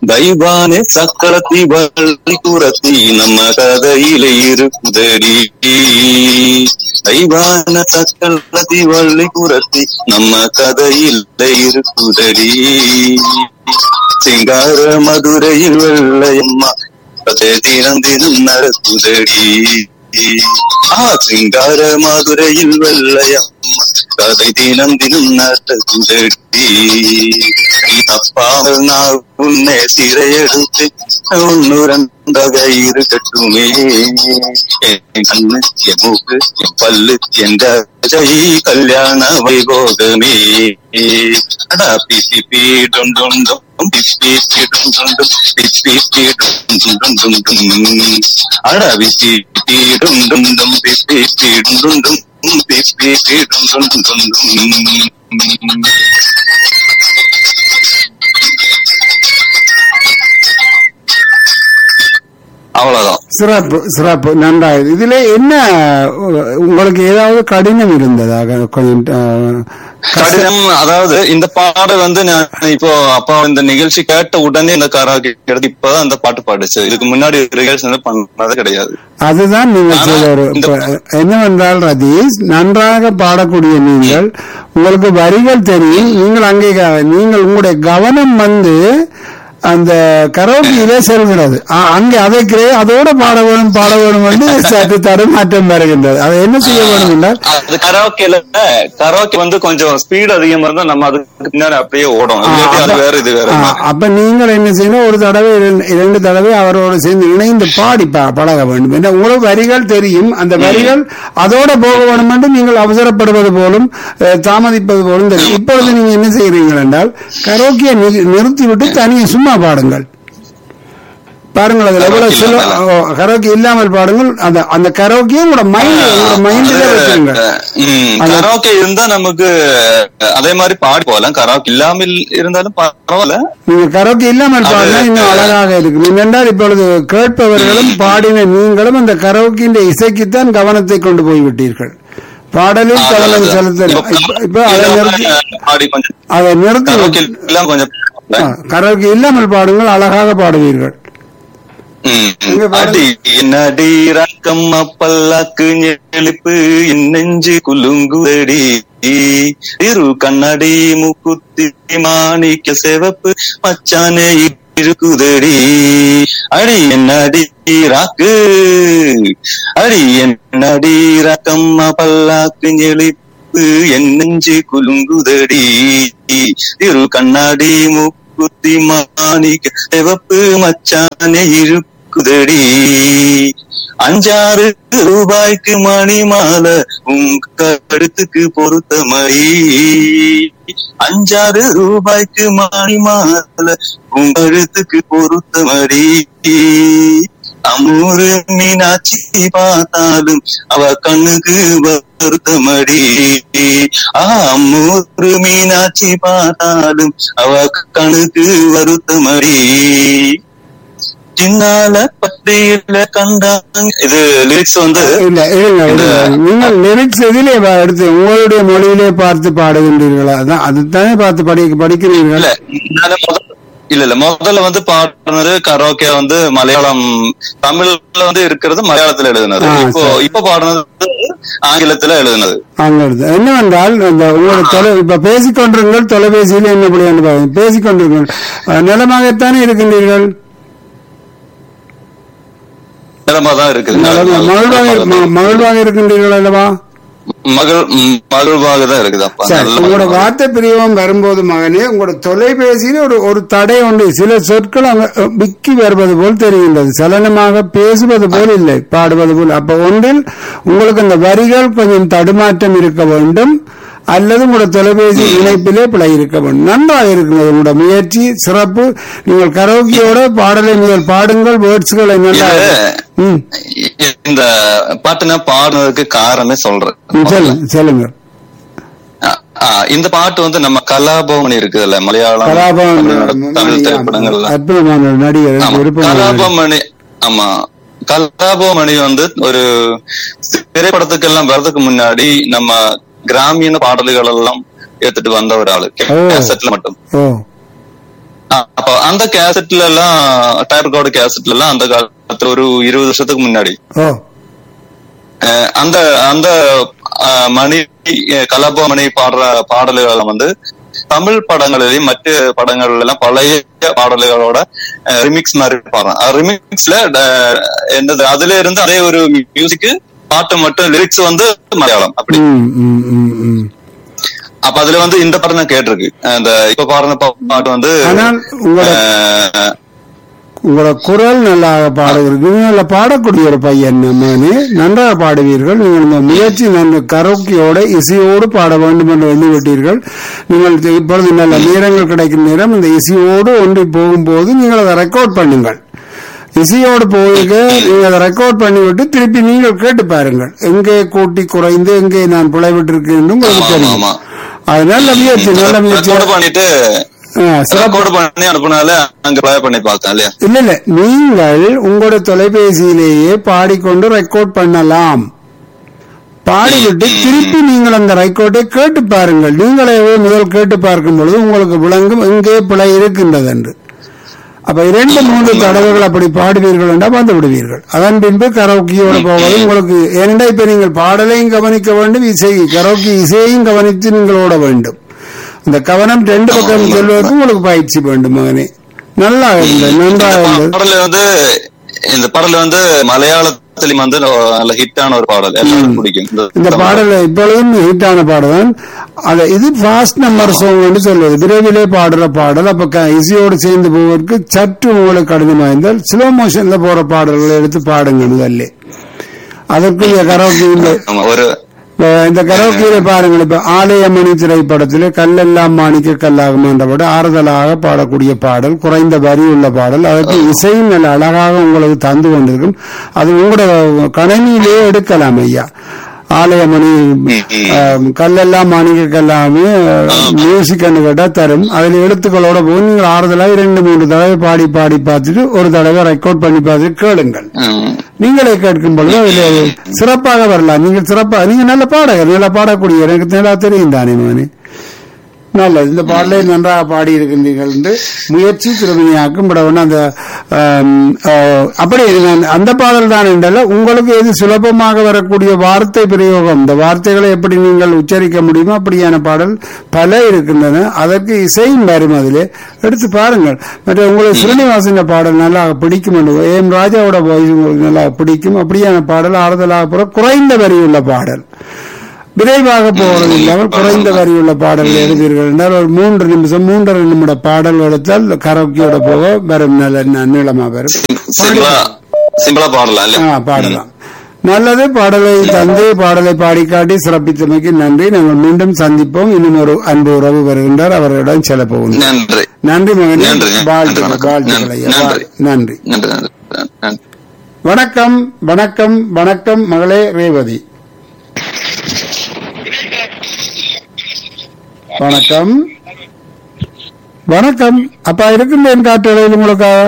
தெய்வானே சக்கரத்தி வள்ளி குரத்தி நம்ம கதையில இருக்குதடி தெய்வான சக்கரத்தி வள்ளி குரத்தி நம்ம கதையில இருக்குதடி சிங்கார மதுரையில் வெள்ளையம்மா கதை தினம் தினம் நடக்குதடி ஆ சிங்கார மதுரையில் வெள்ளையம்மா கதை தினம் தினம் நடக்குதடி நீ தப்பாமல் நான் உன்னை சிறையெடுத்து ஒன்னு ரெண்டாக இருக்கட்டுமே என் கண்ணு என் மூக்கு என் பல்லு என்ற ஜெய் கல்யாண வைபோகமே அடா பிப்பி பீ டும் டும் டும் பிப்பி பீ டும் டும் டும் பிப்பி பீ டும் டும் டும் டும் அடா பிப்பி பீ டும் டும் டும் பிப்பி பீ டும் டும் டும் பிப்பி பீ டும் டும் டும் டும் அவ்வளவுதான் சிறப்பு சிறப்பு நன்றாக இதுல என்ன உ- உங்களுக்கு ஏதாவது கடினம் இருந்ததாக கொஞ்சம் அஹ், கஷ்ட- கடினம் அதாவது இந்த பாடல் வந்து நான் இப்போ அப்பா இந்த நிகழ்ச்சி கேட்ட உடனே இந்த கராக்கி எடுத்து இப்பதான் அந்த பாட்டு பாடுச்சு இதுக்கு முன்னாடி ரிஹர்சல் பண்ணது கிடையாது அதுதான் நீங்கள் ஆனா, செய்த ஒரு இந்த- இப்ப என்னவென்றால் ரதீஷ் நன்றாக பாடக்கூடிய நீங்கள் உங்களுக்கு வரிகள் தெரியும் நீங்கள் அங்கே க- நீங்கள் உங்களுடைய கவனம் வந்து அந்த கரோக்கியிலே செல்கிறது ஆ, அங்கே அதை கிரே- அதோட பாட வேணும் பாட வேணும் என்று சற்று தடுமாற்றம் வருகின்றது அதை என்ன செய்ய வேண்டும் என்றால் அது கராோக்கேல கராோக்கே வந்து கொஞ்சம் ஸ்பீட் அதிகமா இருந்தா நம்ம அதுக்கு பின்னாடி அப்படியே ஓடும் இல்லாட்டி அது வேற இது வேற ஆ, மாதிரி. அப்ப நீங்கள் என்ன செய்யணும் ஒரு தடவை இரண்டு- இரண்டு தடவை அவரோடு சேர்ந்து இணைந்து பாடி ப- பழக வேண்டும் என்ன உங்களுக்கு வரிகள் தெரியும் அந்த வரிகள் அதோட போக வேண்டும் என்று நீங்கள் அவசரப்படுவது போலும் அஹ், தாமதிப்பது போலும் தெரியும் இப்பொழுது நீங்க என்ன செய்கிறீர்கள் என்றால் கரோக்கியை நிறுத்திவிட்டு தனியே சும்மா பாடுங்கள் பாருங்கள் அதுல எவ்வளவு கரோக்கே சில இல்லாமல். கரோக்கி இல்லாமல் பாடுங்கள் அந்த அந்த கரோக்கியை உங்களோட மைண்ட் உங்களோட மைண்டிலே வச்சுருங்க ம், அந்த- கராோக்கே இருந்தா நமக்கு அதே மாதிரி பாடி போகலாம் கராோக்கே இல்லாமல் இருந்தாலும் பரவாயில்ல நீங்க கரோக்கி இல்லாமல் அது- பாடினா இன்னும் அழகாக இருக்கும் என்னென்றால் இப்பொழுது கேட்பவர்களும் பாடின நீங்களும் அந்த கரோக்கின்ற இசைக்குத்தான் கவனத்தை கொண்டு போய்விட்டீர்கள் பாடலில் அது- கவனம் அது- செலுத்த இப்ப இப்ப- இப்ப அதை நிறுத்தி இல்லாம பாடி கொஞ்சம் அதை நிறுத்தி கராோக்கே இல்லாம கொஞ்சம் ஆ, கரோக்கி இல்லாமல் பாடுங்கள் அழகாக பாடுவீர்கள் ம், இங்க ம். பாருங்க. அடி என்னடி ரக்கம்மா பல்லாக்கு நெளிப்பு என் நெஞ்சு குலுங்குதடி இரு கண்ணாடி மூக்குத்தி மாணிக்க சிவப்பு மச்சானே இருக்குதடி அடி என்னடி ராக்கு அடி என்னடி ரக்கம்மா பல்லாக்கு நெளிப்பு என் நெஞ்சு குலுங்குதடி இரு கண்ணாடி மூக்குத்தி மாணிக்க சிவப்பு மச்சானே இருக்குதடி அஞ்சாறு ரூபாய்க்கு மணி மாலை உன் கழுத்துக்கு பொறுத்த மணி அஞ்சாறு ரூபாய்க்கு மணி மாலை உன் கழுத்துக்கு பொறுத்த மடி அம்மூரு மீனாட்சி பார்த்தாலும் அவ கண்ணுக்கு வருத்தமடி ஆ அம்மூரு மீனாட்சி பார்த்தாலும் அவ கண்ணுக்கு வருத்தமடி சின்னால பத்தியில கண்டாங்க இது லிரிக்ஸ் வந்து இல்ல இல்ல இல்ல நீங்கள் லிரிக்ஸ் எதிலே பா- எடுத்து உங்களுடைய மொழியிலே பார்த்து பாடுகின்றீர்களா அதான் அதுதானே பார்த்து படி படிக்கிறீர்கள் இல்ல நானு முதல்ல- இல்ல இல்ல முதல்ல வந்து பாடுனது கரோக்கே வந்து மலையாளம் தமிழ்ல வந்து இருக்கிறது மலையாளத்துல எழுதுனது ஆ, இப்போ சரி. இப்ப பாடுனது ஆங்கிலத்துல எழுதுனது அங்கிருந்து என்னவென்றால் இந்த உங்களோட தொலை இப்ப பேசிக்கொண்டிருங்கள் தொலைபேசியில் என்னபடியான பாருங்க பேசிக்கொண்டிருங்கள் அஹ், நலமாகத்தானே இருக்கின்றீர்கள் நிலமா தான் இருக்குது நலமா- மகிழ்வாக ம- மகிழ்வாக இருக்கின்றீர்கள் அல்லவா மகள் ம், மகிழ்வாக தான் இருக்குது அப்பா சரி நல்ல உங்களோட மகிழ்வாக. வார்த்தை பிரியம் வரும்போது மகனே உங்களோட தொலைபேசியில் ஒரு ஒரு தடை உண்டு சில சொற்கள் அங்க அஹ், விக்கி வருவது போல் தெரிகின்றது சலனமாக பேசுவது போல் இல்லை பாடுவது போல் அப்ப ஒன்றில் உங்களுக்கு அந்த வரிகள் கொஞ்சம் தடுமாற்றம் இருக்க வேண்டும் அல்லது உங்களோட தொலைபேசி இணைப்பிலே பிழை இருக்க வேண்டும் நன்றாக இருக்கிறது உங்களோட முயற்சி சிறப்பு நீங்கள் கரோக்கியோட பாடலை முதல் பாடுங்கள் வேர்ட்ஸ்களை நல்லா ம் இந்த பாட்டு நான் பாடுனதுக்கு காரணமே சொல்றேன் ம், சொல்லுங்க சொல்லுங்க ஆ, ஆ, இந்த பாட்டு வந்து நம்ம கலாபவன் இருக்குதுல்ல மலையாளம் கலாபவன் தமிழ்நாடு, தமிழ் திரைப்படங்கள்ல அற்புதமான ஒரு நடிகர் ஆமா, விருப்பமான நடிகர். கலாபமணி ஆமா கலாபமணி வந்து ஒரு திரைப்படத்துக்கெல்லாம் வர்றதுக்கு முன்னாடி நம்ம கிராமிய பாடல்கள் எல்லாம் எடுத்துட்டு வந்த ஒரு ஆளு ஓ. கேசட்ல மட்டும் ஓ ஆ, அப்ப அந்த கேசட்ல எல்லாம் டயர் ரெக்கார்டு கேசட்ல எல்லாம் அந்த காலத்துல ஒரு இருபது வருஷத்துக்கு முன்னாடி ஓ அஹ், அந்த அந்த அஹ், மணி அஹ், கலாபமணி பாடுற பாடல்களை வந்து தமிழ் படங்களிலையும் மற்ற படங்கள்ல எல்லாம் பழைய பாடல்களோட ரிமிக்ஸ் மாதிரி பாடுறேன் ரிமிக்ஸ்ல என்னது அதுல இருந்து அதே ஒரு மியூசிக் பாட்டு மட்டும் லிரிக்ஸ் வந்து மலையாளம் அப்படி ம் ம் ம் ம் அப்ப அதுல வந்து இந்த படம் தான் கேட்டிருக்கு அந்த இப்ப பாடுற பா- பாட்டு வந்து ஆனால் உங்களோட அஹ், உங்களோட குரல் நல்லாக பாடுகிறது நல்ல பாடக்கூடிய ஒரு பையன் மகனே நன்றாக பாடுவீர்கள் நீங்கள் இந்த முயற்சி நன்று கரோக்கியோட இசையோடு பாட வேண்டும் என்று எண்ணிவிட்டீர்கள் நீங்கள் இப்பொழுது நல்ல நேரங்கள் கிடைக்கும் நேரம் இந்த இசையோடு ஒன்றி போகும்போது நீங்கள் அதை ரெக்கார்ட் பண்ணுங்கள் இசையோடு போக நீங்கள் அதை ரெக்கார்ட் பண்ணிவிட்டு திருப்பி நீங்கள் கேட்டு பாருங்கள் எங்கே கூட்டி குறைந்து எங்கே நான் பிழைவிட்டிருக்கேன் என்று உங்களுக்கு ஆமா, தெரியும் ஆமா. அது நல்ல முயற்சி நல்ல முயற்சி ரெக்கார்ட் பண்ணிட்டு ஆ, சிறப்பு ரெக்கார்ட் பண்ணி அனுப்புனால அங்க ப்ளே பண்ணி பார்த்தேன் இல்லையா இல்ல இல்ல நீங்கள் உங்களுடைய தொலைபேசியிலேயே பாடிக்கொண்டு ரெக்கார்ட் பண்ணலாம் பாடிவிட்டு திருப்பி நீங்கள் அந்த ரெக்கார்டை கேட்டு பாருங்கள் நீங்களே முதல் கேட்டு பார்க்கும் பொழுது உங்களுக்கு விளங்கும் எங்கே பிழை இருக்கின்றது என்று அப்ப இரண்டு மூன்று தடவைகள் அப்படி பாடுவீர்கள் என்றால் வந்து விடுவீர்கள் அதன் பின்பு கரோக்கியோடு போவது உங்களுக்கு ஏனென்றா இப்ப நீங்கள் பாடலையும் கவனிக்க வேண்டும் இசை கரோக்கி இசையையும் கவனித்து நீங்கள் ஓட வேண்டும் இந்த கவனம் ரெண்டு பக்கம் செல்வதற்கு உங்களுக்கு பயிற்சி வேண்டும் மகனே நல்லா இருந்தது நன்றாக இருந்தது பாடல வந்து இந்த பாடல் வந்து மலையாளத்திலும் வந்து நல்ல ஹிட்டான ஒரு பாடல் எல்லாருக்கும் பிடிக்கும் இந்த பாடல் இப்பொழுதும் ஹிட்டான பாடல் தான் அத இது ஃபாஸ்ட் நம்பர் சாங் என்று சொல்வது விரைவிலே பாடுற பாடல் அப்ப க- இசையோடு சேர்ந்து போவதற்கு சற்று உங்களுக்கு கடினமாக இருந்தால் ஸ்லோ மோஷன்ல போற பாடல்களை எடுத்து பாடுங்க முதல்ல அதற்கு இந்த கரோக்கி இந்த ஆமா, ஒரு அஹ் இந்த கரோக்கியில பாருங்கள் இப்ப ஆலயமணி திரைப்படத்திலே கல்லெல்லாம் மாணிக்க கல்லாகும் என்ற பாடல் ஆறுதலாக பாடக்கூடிய பாடல் குறைந்த வரி உள்ள பாடல் அதற்கு இசையும் நல்ல அழகாக உங்களுக்கு தந்து கொண்டிருக்கும் அது உங்களோட கணனியிலேயே எடுக்கலாம் ஐயா ஆலயமணி அஹ், கல்லெல்லாம் மாணிக்க கல்லாமே மியூசிக் கேட்டா தரும் அதுல எழுத்துக்களோட போய் நீங்கள் ஆறுதலாக இரண்டு மூன்று தடவை பாடி பாடி பார்த்துட்டு ஒரு தடவை ரெக்கார்ட் பண்ணி பார்த்துட்டு கேளுங்கள் ம், நீங்களே கேட்கும் பொழுது அதில் சிறப்பாக வரலாம் நீங்கள் சிறப்பாக நீங்க நல்ல பாடகர் நல்லா பாடக்கூடிய எனக்கு நல்லா தெரியும் தானே மகனே நல்லது இந்த பாடலை நன்றாக பாடி இருக்கின்றீர்கள் என்று முயற்சி திருமணியாக்கும் படவன் அந்த ஆம், ஆ, அப்படி நான் அந்த பாடல் தான் என்றால உங்களுக்கு எது சுலபமாக வரக்கூடிய வார்த்தை பிரயோகம் இந்த வார்த்தைகளை எப்படி நீங்கள் உச்சரிக்க முடியுமோ அப்படியான பாடல் பல இருக்கின்றன அதற்கு இசையும் வரும் அதிலே எடுத்து பாருங்கள் மற்ற உங்களுக்கு ஸ்ரீனிவாசன் பாடல் நல்லா பிடிக்கும் என்று ஏம் ராஜாவோட வாய்ஸ் உங்களுக்கு நல்லா பிடிக்கும் அப்படியான பாடல் ஆறுதலாக போற குறைந்த வரியுள்ள பாடல் விரைவாக போவது இல்லாமல் குறைந்த வரியுள்ள பாடல்கள் எழுதுவீர்கள் என்றால் ஒரு மூன்று நிமிஷம் மூன்றரை நிமிட பாடல் எடுத்தால் கரோக்கியோட போக வரும் நல்ல ந- நீளமா வரும் சிம்பிளா சிம்பிளா பாடலாம் இல்ல ஆ, பாடலாம் நல்லது பாடலை தந்து பாடலை பாடி காட்டி சிறப்பித்தமைக்கு நன்றி நாங்கள் மீண்டும் சந்திப்போம் இன்னும் ஒரு அன்பு உறவு வருகின்றார் அவர்களிடம் செல்ல போகின்றோம் நன்றி நன்றி மகனே நன்றி. வாழ்த்துக்கள் நன்றி. வாழ்த்துக்கள் ஐயா. நன்றி. நன்றி நன்றி நன்றி நன்றி வணக்கம் வணக்கம் வணக்கம் மகளே ரேவதி வணக்கம் வணக்கம் அப்பா இருக்கின்றேன் காட்டுகளில் உங்களுக்காக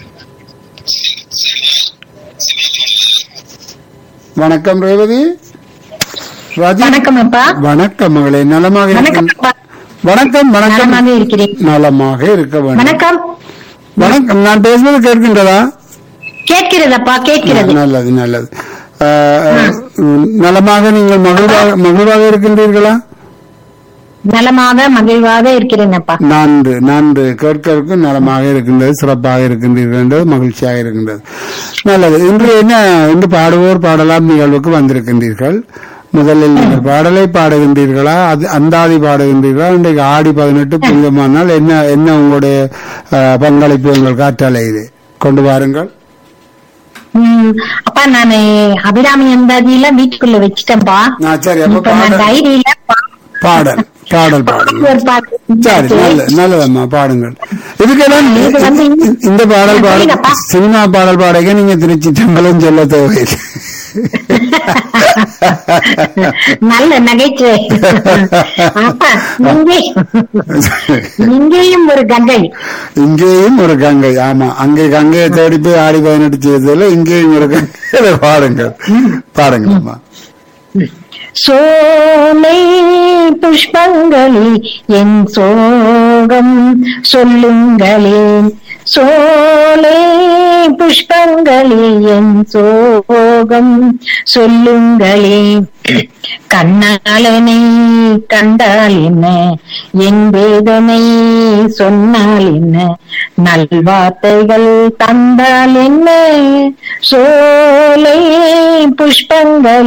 வணக்கம் ரேவதி ராஜி வணக்கம் அப்பா வணக்கம் மகளே நலமாக வணக்கம் இருக்க- அப்பா வணக்கம் வணக்கம் நலமாக இருக்கிறேன் நலமாக இருக்க வேண்டும் வணக்கம் வணக்கம் நான் பேசுவது கேட்கின்றதா கேட்கிறதப்பா கேட்கிறது நல்லது நல்லது அஹ், உம், நலமாக நீங்கள் மகிழ்வாக மகிழ்வாக இருக்கின்றீர்களா நலமாக மகிழ்வாக இருக்கிறேன் அப்பா நன்று நன்று கேட்கறதுக்கு நலமாக இருக்கின்றது சிறப்பாக இருக்கின்றீர்கள் என்றது மகிழ்ச்சியாக இருக்கின்றது நல்லது இன்று என்ன இன்று பாடுவோர் பாடலாம் நிகழ்வுக்கு வந்திருக்கின்றீர்கள் முதலில் நீங்கள் பாடலை பாடுகின்றீர்களா அது அந்தாதி பாடுகின்றீர்களா இன்றைக்கு ஆடி பதினெட்டு புனிதமானால் என்ன என்ன உங்களுடைய அஹ், பங்களிப்பு உங்கள் காற்றாலை இது கொண்டு வாருங்கள் உம், அப்பா நானு அபிராமி அந்தாதியில வீட்டுக்குள்ள வச்சிட்டேன்பா ஆ, சரி அப்ப இப்ப நான் பாடல் டைரியில பாடல் பாடல் பாடுங்கள் ஒரு பாட்டு சரி நல்ல நல்லதம்மா பாடுங்கள் இதுக்கெல்லாம் இது வந்து இந்த- இந்த பாடல் பாட புரியலப்பா. சினிமா பாடல் பாடக நீங்க திருச்சி தம்பலம் சொல்ல தேவையில்லை நல்ல நகைச்சுவை அப்பா இங்கே இங்கேயும் ஒரு கங்கை இங்கேயும் ஒரு கங்கை ஆமா அங்கே கங்கையை தேடி போய் ஆடி பதினெட்டு செய்ததுல இங்கேயும் ஒரு கங்கை பாடுங்கள் பாடுங்கம்மா சோலை புஷ்பங்களே என் சோகம் சொல்லுங்களேன் சோலை புஷ்பங்களே என் சோகம் சொல்லுங்களேன் கண்ணாளனை கண்டால் என்ன என் வேதனை சொன்னால் என்ன நல்வார்த்தைகள் தந்தால் என்ன சோலை புஷ்பங்கள்